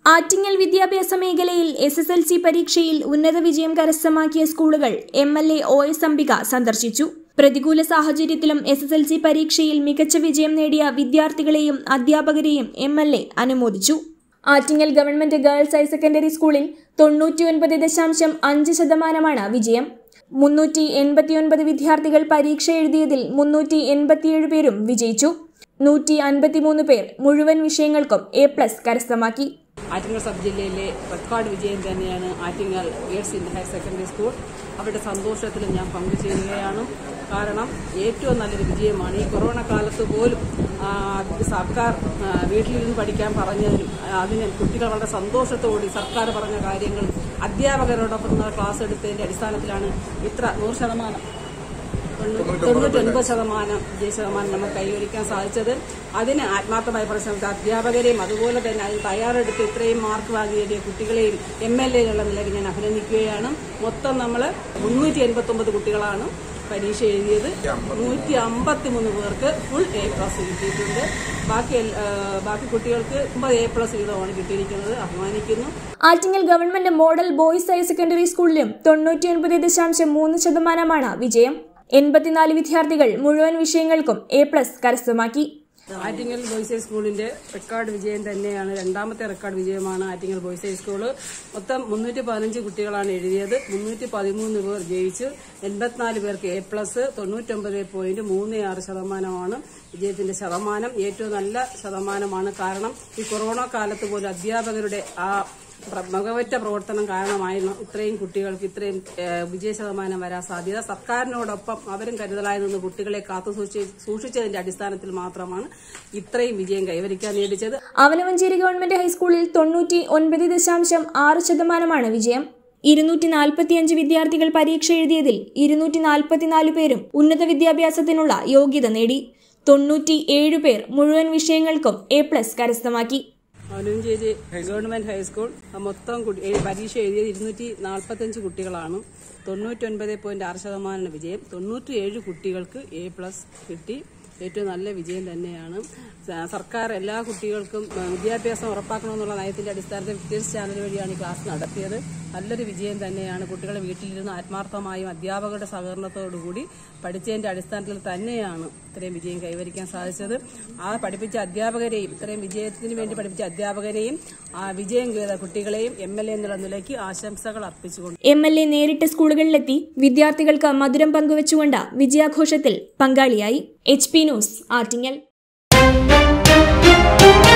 ആറ്റിങ്ങൽ വിദ്യാഭ്യാസ മേഖലയിൽ S S L C പരീക്ഷയിൽ ഉന്നത വിജയം കരസ്ഥമാക്കിയ സ്കൂളുകൾ M L A O S Ambika സന്ദർശിച്ചു പ്രതികൂല സാഹചര്യത്തിലും എസ് എസ് എൽ സി പരീക്ഷയിൽ മികച്ച വിജയം നേടിയ വിദ്യാർത്ഥികളെയും അധ്യാപകരെയും എം എൽ എ അനുമോദിച്ചു Attingal government girls higher secondary സ്കൂളിൽ തൊണ്ണൂറ്റിയൊൻപത് ദശാംശം അഞ്ച് ശതമാനമാണ് വിജയം മുന്നൂറ്റി എൺപത്തിയൊൻപത് വിദ്യാർത്ഥികൾ പരീക്ഷ എഴുതിയതിൽ മുന്നൂറ്റി എൺപത്തിയേഴ് പേരും വിജയിച്ചു നൂറ്റി അൻപത്തിമൂന്ന് പേർ മുഴുവൻ വിഷയങ്ങൾക്കും എ പ്ലസ് കരസ്ഥമാക്കി ആറ്റിങ്ങൽ സബ് ജില്ലയിലെ റെക്കോർഡ് വിജയം തന്നെയാണ് Attingal girls Indian higher secondary school അവരുടെ സന്തോഷത്തിൽ ഞാൻ പങ്കുചേരുകയാണ് കാരണം ഏറ്റവും നല്ലൊരു വിജയമാണ് ഈ കൊറോണ കാലത്ത് പോലും ആ, സർക്കാർ ആ, വീട്ടിലിരുന്ന് പഠിക്കാൻ പറഞ്ഞതിനും ആ, അതിന് കുട്ടികൾ വളരെ സന്തോഷത്തോടെ സർക്കാർ പറഞ്ഞ കാര്യങ്ങൾ അധ്യാപകരോടൊപ്പം നിന്ന് ക്ലാസ് എടുത്തതിന്റെ അടിസ്ഥാനത്തിലാണ് ഇത്ര നൂറ് ശതമാനം തൊണ്ണൂറ്റൊൻപത് ശതമാനം വിജയ ശതമാനം നമുക്ക് കൈവരിക്കാൻ സാധിച്ചത് അതിന് ആത്മാർത്ഥമായി പരിശ്രമിച്ച അധ്യാപകരെയും അതുപോലെ തന്നെ അതിന് തയ്യാറെടുത്ത് ഇത്രയും മാർക്ക് വാങ്ങി നേടിയ കുട്ടികളെയും എം എൽ എ എന്നുള്ള നിലയിൽ ഞാൻ അഭിനന്ദിക്കുകയാണ് മൊത്തം നമ്മൾ മുന്നൂറ്റി എൺപത്തി ഒമ്പത് കുട്ടികളാണ് പരീക്ഷ എഴുതിയത് നൂറ്റി അമ്പത്തി മൂന്ന് പേർക്ക് ഫുൾ എ പ്ലസ് കിട്ടിയിട്ടുണ്ട് ബാക്കി എൽ- ആ, ബാക്കി കുട്ടികൾക്ക് ഒമ്പത് എ പ്ലസ് വീതമാണ് കിട്ടിയിരിക്കുന്നത് അഭിമാനിക്കുന്നു Attingal government model boys higher secondary സ്കൂളിലും തൊണ്ണൂറ്റിയൊൻപത് ദശാംശം മൂന്ന് ശതമാനമാണ് വിജയം എൺപത്തിനാല് വിദ്യാർത്ഥികൾ മുഴുവൻ വിഷയങ്ങൾക്കും എ പ്ലസ് കരസ്ഥമാക്കി ആറ്റിങ്ങൽ ബോയ്സ് ഹൈ സ്കൂളിന്റെ റെക്കോർഡ് വിജയം തന്നെയാണ് രണ്ടാമത്തെ റെക്കോർഡ് വിജയമാണ് ആറ്റിങ്ങൽ ബോയ്സ് ഹൈ സ്കൂള് മൊത്തം മുന്നൂറ്റി പതിനഞ്ച് കുട്ടികളാണ് എഴുതിയത് മുന്നൂറ്റി പതിമൂന്ന് പേർ ജയിച്ചു എൺപത്തിനാല് പേർക്ക് എ പ്ലസ് തൊണ്ണൂറ്റൊമ്പത് പോയിന്റ് മൂന്ന് ആറ് ശതമാനമാണ് വിജയത്തിന്റെ ശതമാനം ഏറ്റവും നല്ല ശതമാനമാണ് കാരണം ഈ കൊറോണ കാലത്ത് പോലും അധ്യാപകരുടെ ആ പ്ര- മികവുറ്റ പ്രവർത്തനം കാരണമായിരുന്നു ഇത്രയും കുട്ടികൾക്ക് ഇത്രയും ഏഹ്, വിജയ ശതമാനം വരാൻ സാധ്യത സർക്കാരിനോടൊപ്പം അവരും കരുതലായി നിന്ന് കുട്ടികളെ കാത്തു സൂക്ഷി- സൂക്ഷിച്ചതിന്റെ അടിസ്ഥാനത്തിൽ മാത്രമാണ് ഇത്രയും വിജയം കൈവരിക്കാൻ നേടിച്ചത് അവനവഞ്ചേരി ഗവൺമെന്റ് ഹൈസ്കൂളിൽ തൊണ്ണൂറ്റി ഒൻപത് ദശാംശം ആറ് ശതമാനമാണ് വിജയം ഇരുന്നൂറ്റി നാൽപ്പത്തിയഞ്ച് വിദ്യാർത്ഥികൾ പരീക്ഷ എഴുതിയതിൽ ഇരുന്നൂറ്റി നാൽപ്പത്തിനാല് പേരും ഉന്നത വിദ്യാഭ്യാസത്തിനുള്ള യോഗ്യത നേടി തൊണ്ണൂറ്റി ഏഴ് പേർ മുഴുവൻ വിഷയങ്ങൾക്കും എ പ്ലസ് കരസ്ഥമാക്കി അവനഞ്ചേരി ഗവൺമെന്റ് ഹൈസ്കൂൾ മൊത്തം കുട്ടി- ഏ- പരീക്ഷ എഴുതിയത് ഇരുന്നൂറ്റി നാൽപ്പത്തഞ്ച് കുട്ടികളാണ് തൊണ്ണൂറ്റൊൻപത് പോയിന്റ് ആറ് ശതമാനം വിജയം തൊണ്ണൂറ്റിയേഴ് കുട്ടികൾക്ക് എ പ്ലസ് കിട്ടി ഏറ്റവും നല്ല വിജയം തന്നെയാണ് സ- സർക്കാർ എല്ലാ കുട്ടികൾക്കും ആ, വിദ്യാഭ്യാസം ഉറപ്പാക്കണമെന്നുള്ള നയത്തിന്റെ അടിസ്ഥാനത്തിൽ വിക്ടേഴ്സ് ചാനൽ വഴിയാണ് ഈ ക്ലാസ് നടത്തിയത് നല്ലൊരു വിജയം തന്നെയാണ് കുട്ടികളെ വീട്ടിലിരുന്ന് ആത്മാർത്ഥമായും അധ്യാപകരുടെ സഹകരണത്തോടുകൂടി പഠിച്ചതിന്റെ അടിസ്ഥാനത്തിൽ തന്നെയാണ് ഇത്രയും വിജയം കൈവരിക്കാൻ സാധിച്ചത് ആ പഠിപ്പിച്ച അധ്യാപകരെയും ഇത്രയും വിജയത്തിന് വേണ്ടി പഠിപ്പിച്ച അധ്യാപകരെയും ആ വിജയം ചെയ്ത കുട്ടികളെയും എം എൽ എ എന്നുള്ള നിലയ്ക്ക് ആശംസകൾ അർപ്പിച്ചുകൊണ്ട് എം എൽ എ നേരിട്ട് സ്കൂളുകളിലെത്തി വിദ്യാർത്ഥികൾക്ക് മധുരം പങ്കുവച്ചുകൊണ്ട് വിജയാഘോഷത്തിൽ പങ്കാളിയായി എച്ച് പി ന്യൂസ് ആറ്റിങ്ങൽ